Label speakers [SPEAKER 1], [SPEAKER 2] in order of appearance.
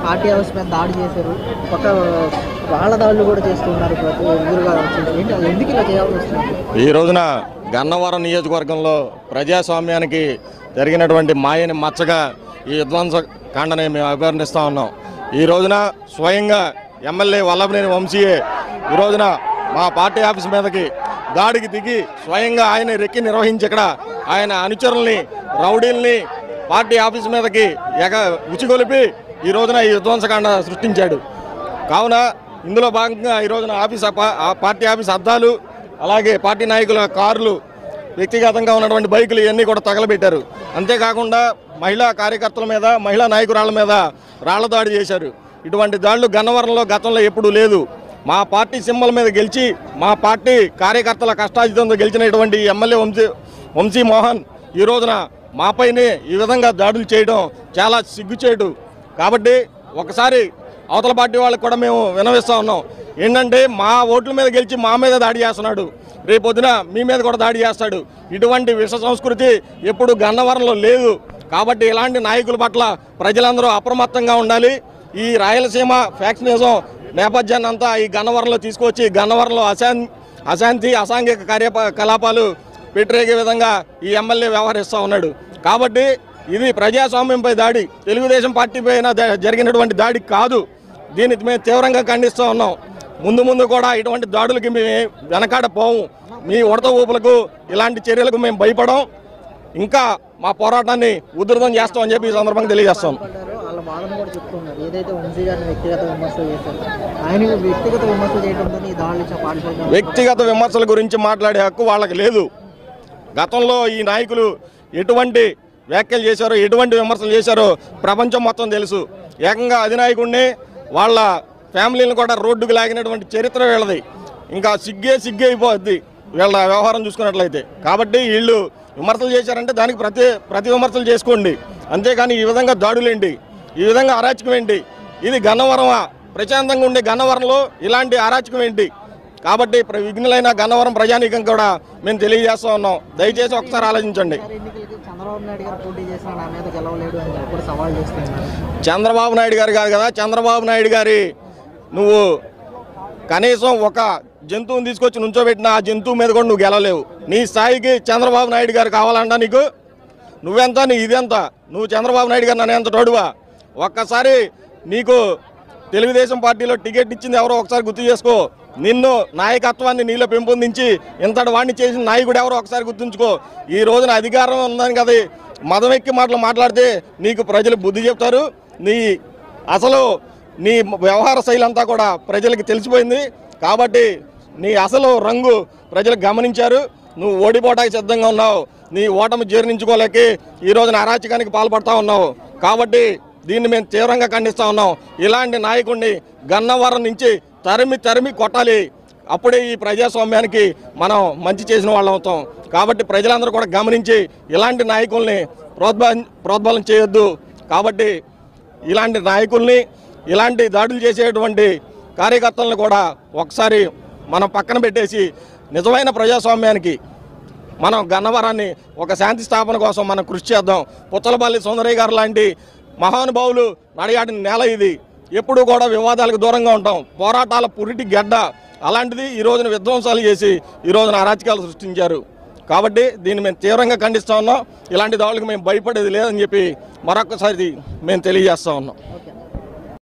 [SPEAKER 1] party house మీద దాడి చేశారు ఒక వాళ్ళ దాడులు కూడా చేస్తున్నారు ప్రతి ఎదురుగా వచ్చేసి ఏంటి అది ఎందుకు ఇలా చేయాల్సి వస్తుంది
[SPEAKER 2] ఈ రోజున గన్నవరం నియోజకవర్గంలో ప్రజాస్వామ్యానికి జరిగినటువంటి మాయని మచ్చగా ఈ విధ్వంస కాండని మేము అభివర్ణిస్తూ ఉన్నాం ఈ రోజున స్వయంగా ఎమ్మెల్యే వల్లభనేని వంశీయే ఈ రోజున మా పార్టీ ఆఫీస్ మీదకి దాడికి దిగి స్వయంగా ఆయన రెక్కి నిర్వహించి ఇక్కడ ఆయన అనుచరుల్ని రౌడీల్ని పార్టీ ఆఫీస్ మీదకి ఎగ ఉచిగొలిపి ఈ రోజున ఈ విధ్వంసకాండ సృష్టించాడు కావున ఇందులో భాగంగా ఈ రోజున ఆఫీస్ అప- ఆ పార్టీ ఆఫీస్ అద్దాలు అలాగే పార్టీ నాయకుల కార్లు వ్యక్తిగతంగా ఉన్నటువంటి బైకులు ఇవన్నీ కూడా తగలబెట్టారు అంతేకాకుండా మహిళా కార్యకర్తల మీద మహిళా నాయకురాళ్ళ మీద రాళ్ల దాడి చేశారు ఇటువంటి దాడులు గన్నవరంలో గతంలో ఎప్పుడూ లేదు మా పార్టీ సింబల్ మీద గెలిచి మా పార్టీ కార్యకర్తల కష్టాజితంతో గెలిచినటువంటి ఎమ్మెల్యే వంశీ వంశీ మోహన్ ఈ రోజున మాపైనే ఈ విధంగా దాడులు చేయడం చాలా సిగ్గుచేటు కాబట్టి ఒకసారి అవతల పార్టీ వాళ్ళకి కూడా మేము వినవిస్తా ఉన్నాం ఏంటంటే మా ఓట్ల మీద గెలిచి మా మీద దాడి చేస్తున్నాడు రేపొద్దున మీ మీద కూడా దాడి చేస్తాడు ఇటువంటి విష సంస్కృతి ఎప్పుడు గన్నవరంలో లేదు కాబట్టి ఇలాంటి నాయకుల పట్ల ప్రజలందరూ అప్రమత్తంగా ఉండాలి ఈ రాయలసీమ ఫ్యాక్షనిజం నేపథ్యాన్ని అంతా ఈ గన్నవరంలో తీసుకొచ్చి గన్నవరంలో అశాంతి అశాంతి అసాంఘిక కార్యకలాపాలు పెట్టిరేగే విధంగా ఈ ఎమ్మెల్యే వ్యవహరిస్తూ ఉన్నాడు కాబట్టి ఇది ప్రజాస్వామ్యంపై దాడి తెలుగుదేశం పార్టీ పైన ద- జరిగినటువంటి దాడి కాదు దీన్ని మేము తీవ్రంగా ఖండిస్తూ ఉన్నాం ముందు ముందు కూడా ఇటువంటి దాడులకి మేము వెనకాడ పోము మీ ఉడత ఊపులకు ఇలాంటి చర్యలకు మేము భయపడం ఇంకా మా పోరాటాన్ని ఉధృతం చేస్తామని చెప్పి ఈ సందర్భంగా తెలియజేస్తాం
[SPEAKER 1] పడ్డారో వాళ్ళ బాధను కూడా చెప్తున్నారు ఏదైతే వంశీ గారిని వ్యక్తిగత విమర్శలు చేశారు ఆయన వ్యక్తిగత విమర్శలు చేయడంతో ఈ దాడులు ఇచ్చా పాల్గొనడం
[SPEAKER 2] వ్యక్తిగత విమర్శల గురించి మాట్లాడే హక్కు వాళ్ళకి లేదు గతంలో ఈ నాయకులు ఎటువంటి వ్యాఖ్యలు చేశారో ఎటువంటి విమర్శలు చేశారో ప్రపంచం మొత్తం తెలుసు ఏకంగా అధినాయకుడిని వాళ్ళ ఫ్యామిలీని కూడా రోడ్డుకు లాగినటువంటి చరిత్ర వీళ్ళది ఇంకా సిగ్గే సిగ్గే అయిపోద్ది వీళ్ళ వ్యవహారం చూసుకున్నట్లయితే కాబట్టి వీళ్ళు విమర్శలు చేశారంటే దానికి ప్రతి ప్రతి విమర్శలు చేసుకోండి అంతేకాని ఈ విధంగా దాడులేంటి ఈ విధంగా అరాచకం ఏంటి ఇది గన్నవరమా ప్రశాంతంగా ఉండే గన్నవరంలో ఇలాంటి అరాచకం ఏంటి కాబట్టి ప్ర- విఘ్నులైన గన్నవరం ప్రజానీకం కూడా మేము తెలియజేస్తూ ఉన్నాం దయచేసి ఒకసారి ఆలోచించండి
[SPEAKER 1] ఈసారి ఎన్నికలకి చంద్రబాబు నాయుడు గారు పోటీ చేసినా నా మీద గెలవలేడు అని చెప్పి కూడా సవాల్ చేస్తున్నారు
[SPEAKER 2] చంద్రబాబు నాయుడు గారు కాదు కదా చంద్రబాబు నాయుడు గారి నువ్వు కనీసం ఒక జంతువుని తీసుకొచ్చి నుంచోబెట్టిన ఆ జంతువు మీద కూడా నువ్వు గెలవలేవు నీ స్థాయికి చంద్రబాబు నాయుడు గారు కావాలంట నీకు నువ్వెంత నీ ఇదెంత నువ్వు చంద్రబాబు నాయుడు గారు నన్ను ఎంత తోడువా ఒక్కసారి నీకు తెలుగుదేశం పార్టీలో టికెట్ ఇచ్చింది ఎవరో ఒకసారి గుర్తు చేసుకో నిన్ను నాయకత్వాన్ని నీలో పెంపొందించి ఇంతటి వాడిని చేసిన నాయకుడు ఎవరో ఒకసారి గుర్తుంచుకో ఈ రోజున అధికారం ఉందని కదా మదం ఎక్కి మాటలు మాట్లాడితే నీకు ప్రజలు బుద్ధి చెప్తారు నీ అసలు నీ వ్యవహార శైలి అంతా కూడా ప్రజలకు తెలిసిపోయింది కాబట్టి నీ అసలు రంగు ప్రజలు గమనించారు నువ్వు ఓడిపోవడానికి సిద్ధంగా ఉన్నావు నీ ఓటమి జీర్ణించుకోలేక ఈ రోజున అరాచకానికి పాల్పడతా ఉన్నావు కాబట్టి దీన్ని మేము తీవ్రంగా ఖండిస్తా ఉన్నాం ఇలాంటి నాయకుడిని గన్నవరం నుంచి తరిమి తరిమి కొట్టాలి అప్పుడే ఈ ప్రజాస్వామ్యానికి మనం మంచి చేసిన వాళ్ళం అవుతాం కాబట్టి ప్రజలందరూ కూడా గమనించి ఇలాంటి నాయకుల్ని ప్రోద్బలం ప్రోద్బలం చేయొద్దు కాబట్టి ఇలాంటి నాయకుల్ని ఇలాంటి దాడులు చేసేటువంటి కార్యకర్తలను కూడా ఒకసారి మనం పక్కన పెట్టేసి నిజమైన ప్రజాస్వామ్యానికి మనం గన్నవరాన్ని ఒక శాంతి స్థాపన కోసం మనం కృషి చేద్దాం పుచ్చలపల్లి సుందరయ్య గారు లాంటి మహానుభావులు నడియాడిన నేల ఇది ఎప్పుడూ కూడా వివాదాలకు దూరంగా ఉంటాం పోరాటాల పురిటి గడ్డ అలాంటిది ఈ రోజున విధ్వంసాలు చేసి ఈ రోజున అరాచకాలు సృష్టించారు కాబట్టి దీన్ని మేము తీవ్రంగా ఖండిస్తా ఉన్నాం ఇలాంటి దాడులకు మేము భయపడేది లేదని చెప్పి మరొకసారి మేము తెలియజేస్తా ఉన్నాం